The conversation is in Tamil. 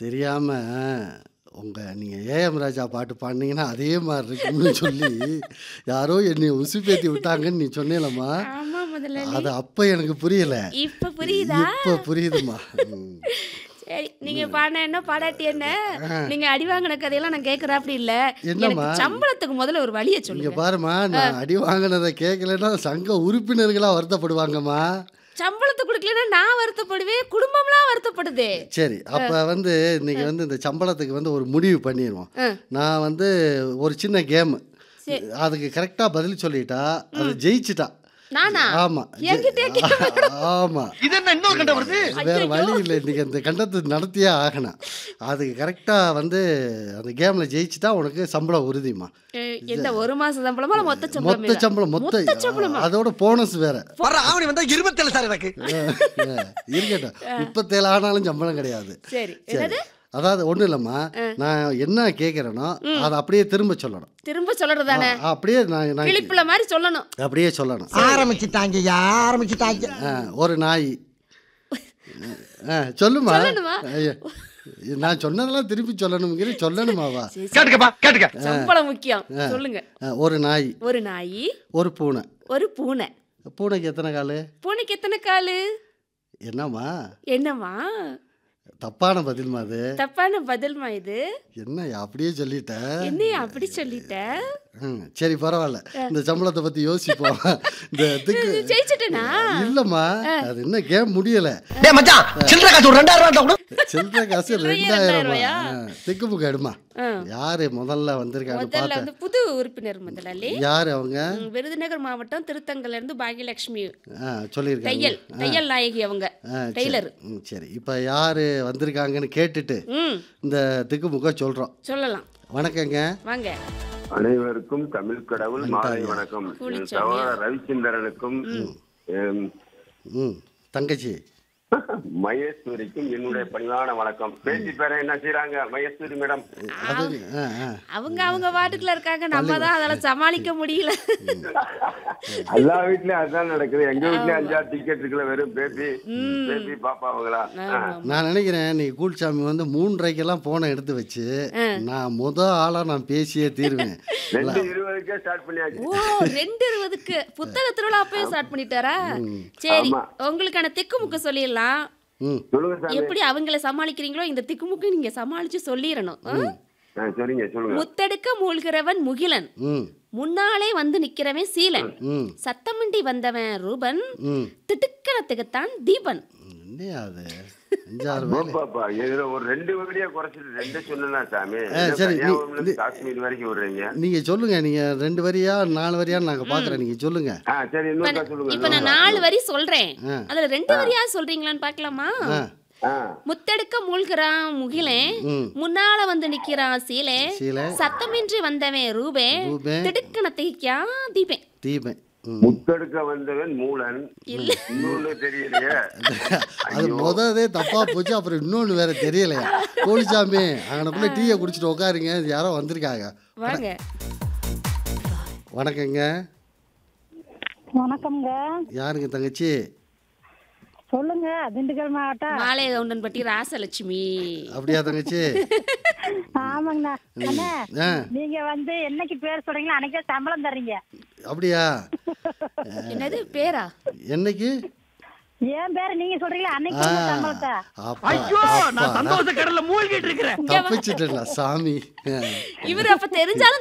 தெரியாம உங்க நீங்க ஏஎம் ராஜா பாட்டு பாடினீங்கன்னா அதே மாதிரி இருக்கும்னு சொல்லி யாரோ என்னை உசுப்பேத்தி விட்டாங்கன்னு நீ சொன்னேலம்மா ஆமா முதலாளி அது அப்ப எனக்கு புரியல இப்ப புரியுதா இப்ப புரியுதுமா ம். சரி நீங்க பாடின என்ன பாடாட்டி என்ன நீங்க அடி வாங்கின கதையெல்லாம் நான் கேட்கற அப்படி இல்ல என்னம்மா? எனக்கு சம்பளத்துக்கு முதல்ல ஒரு வழியை இங்க சொல்லுங்க பாருமா நான் அடி வாங்கினதை கேட்கலன்னா சங்க உறுப்பினர்களா வருத்தப்படுவாங்கம்மா சம்பளத்தை கொடுக்கலன்னா நான் வருத்தப்படுவேன் குடும்பம்லாம் வருத்தப்படுதே சரி அப்ப வந்து இன்னைக்கு வந்து இந்த சம்பளத்துக்கு வந்து ஒரு முடிவு பண்ணிடுவோம் ஆ. நான் வந்து ஒரு சின்ன கேம் சரி. அதுக்கு கரெக்டா பதில் சொல்லிட்டா அது ஜெயிச்சிட்டா நானா ஆமா என்கிட்டயே ஜெ- ஆமா இது என்ன இன்னொரு கண்டம் வருது வேற வழி இல்லை இன்னைக்கு அந்த கண்டத்தை நடத்தியே ஆகணும் அதுக்கு கரெக்டா வந்து அந்த கேம்ல ஜெயிச்சிட்டா உனக்கு சம்பளம் உறுதிமா அஹ், எந்த ஒரு மாச சம்பளமா இல்ல மொத்த சம்பளம் மொத்த சம்பளம் மொத்த சம்பளமா அதோட போனஸ் வேற வர ஆவணி வந்தா இருபத்தேழு சார் எனக்கு இருக்கட்டும் முப்பத்தேழு ஆனாலும் சம்பளம் கிடையாது சரி சரி என்னது அதாவது ஒண்ணும் இல்லம்மா நான் என்ன கேட்குறேனோ அதை அப்படியே திரும்ப சொல்லணும் திரும்ப சொல்றதானே ஆ, அப்படியே நான் நான் கிளிப்புல மாதிரி சொல்லணும் அப்படியே சொல்லணும் ஆரம்பிச்சுட்டாங்க ஆரம்பிச்சுட்டாங்க ஆ, ஒரு நாய் ஆ, சொல்லுமா சொல்லணுமா? ஐயோ, நான் சொன்னதெல்லாம் திருப்பி சொல்லணுங்கிற சொல்லணுமாவா கேட்டுக்கப்பா கேட்டுக்க சம்பளம் முக்கியம் சொல்லுங்க ஆ, ஒரு நாய் ஒரு நாய் ஒரு பூனை ஒரு பூனை பூனைக்கு எத்தனை காலு பூனைக்கு எத்தனை காலு என்னம்மா என்னம்மா தப்பான பதில்மா அது தப்பான பதில்மா இது என்ன அப்படியே சொல்லிட்ட என்னைய அப்படி சொல்லிட்ட ம், சரி பரவாயில்ல இந்த சம்பளத்தை பத்தி யோசிப்போம் இந்த திக்கு ஜெயிச்சிட்டேனா இல்லம்மா அது இன்னும் கேம் முடியல டேய் மச்சான் சில்லற காசு ஒரு ரெண்டாயிரம் ரூபாய் கூட சில்லற காசு சில்லறையே ரெண்டாயிரம் ரெண்டாயிரூவாயா? திக்குமுக்கு எடுமா ஆ. யாரு முதல்ல வந்திருக்காங்க முதல்ல பார்த்தேன் வந்து புது உறுப்பினர் முதலாளி யாரு அவங்க ம், விருதுநகர் மாவட்டம் திருத்தங்கல்ல இருந்து பாகியலட்சுமி ஆ, சொல்லியிருக்காங்க தையல் தையல் நாயகி அவங்க ஆ, சரி. டெய்லர் ம், சரி இப்போ யாரு வந்திருக்காங்கன்னு கேட்டுட்டு ம் இந்த திக்குமுக சொல்றோம் சொல்லலாம் வணக்கங்க வாங்க அனைவருக்கும் தமிழ் கடவுள் மாலை வணக்கம் என் கூலிச்சாமி. சகோதரர் ரவிச்சந்திரனுக்கும் எம், ம் தங்கச்சி மகேஸ்வரிக்கும் என்னுடைய பணிவான வணக்கம் பேசி பேர என்ன செய்யறாங்க மகேஸ்வரி மேடம் அது ஆ ஆ அவங்க அவங்க வாட்டுக்குள்ள இருக்காங்க நம்ம தான் அதெல்லாம் சமாளிக்க முடியல எல்லா வீட்லயும் அதுதான் நடக்குது எங்க வீட்லயும் அஞ்சாறு டிக்கெட் இருக்குல்ல வெறும் பேபி பேபி பாப்பா அவங்களா நான் நினைக்கிறேன் நீ கூல்சாமி வந்து மூன்றரைக்கெல்லாம் போனை எடுத்து வச்சு நான் முத ஆளா நான் பேசியே தீருவேன் ரெண்டு இருபதுக்கே ஸ்டார்ட் பண்ணியாச்சு ஓ ரெண்டு இருபதுக்கு புத்தக திருவிழா அப்பயே ஸ்டார்ட் பண்ணிட்டாரா சரி ஆமா. உங்களுக்கான திக்குமுக்கு சொல்லிடலாம் ம் சொல்லுங்க சாமி எப்படி அவங்கள சமாளிக்கிறீங்களோ இந்த திக்குமுக்கு நீங்க சமாளிச்சு சொல்லிடணும் ஆ? ஆ, சரிங்க சொல்லுங்க முத்தெடுக்க மூழ்கிறவன் முகிலன் ம் முன்னாலே வந்து நிக்கிறவன் சீலன் ம் சத்தமின்றி வந்தவன் ரூபன் ம் திடுக்கணத்துக்குத்தான் தீபன் என்னையா அது அஞ்சாறு வேலை பாப்பா இதுல ஒரு ரெண்டு வழியா குறைச்சிட்டு ரெண்டு சொன்னா சாமி ஆ, சரி, நீ- கன்னியாகுமரியில இருந்து நீ- காஷ்மீர் வரைக்கும் விடுறீங்க நீங்க சொல்லுங்க நீங்க ரெண்டு வரியா நாலு வரியான்னு நாங்க பாக்குறேன் நீங்க சொல்லுங்க ஆ சரி இன்னொரு சொல்லுங்க இப்ப நான் இன்னொருக்கா. நாலு வரி சொல்றேன் ஆ. அதுல ரெண்டு வரியா சொல்றீங்களான்னு பார்க்கலாமா ஆ ஆ முத்தெடுக்க மூழ்கிறான் முகிலன் ம் முன்னால வந்து நிக்கிறான் சீலே சீலை சத்தமின்றி வந்தவன் ரூபே ரூபன். திடுக்கணத்தைக்கா தீபன் தீபன் ம் முத்தெடுக்க வந்தவன் மூலன் இன்னொன்னு தெரியலையே அது முததே தப்பா போச்சு அப்புறம் இன்னொன்னு வேற தெரியலையா கோழிசாமி அங்கனக்குள்ள டீயை குடிச்சிட்டு உட்காருங்க யாரோ வந்திருக்காங்க வாங்க வணக்கங்க வணக்கம்ங்க யாருங்க தங்கச்சி சொல்லுங்க திண்டுக்கல் மாவட்டம் மாலை கவுண்டன்பட்டி ராசலட்சுமி அப்படியா தங்கச்சி ஆமாங்கண்ணா அண்ணா ஆ நீங்க வந்து என்னைக்கு பேர் சொல்றீங்களோ அன்னைக்கே சம்பளம் தர்றீங்க அப்படியா என்னது பேரா என்னைக்கு ஏன் பேர் நீங்க சொல்றீங்களா அன்னைக்கு ஆ, உங்க சம்பளத்தை அப்பா, ஐயோ நான் அப்பா, சந்தோஷ கடல்ல மூழ்கிட்டு இருக்கிறேன் தப்பிச்சிட்டேன்ல சாமி ஆ. இவர் அப்ப தெரிஞ்சாலும்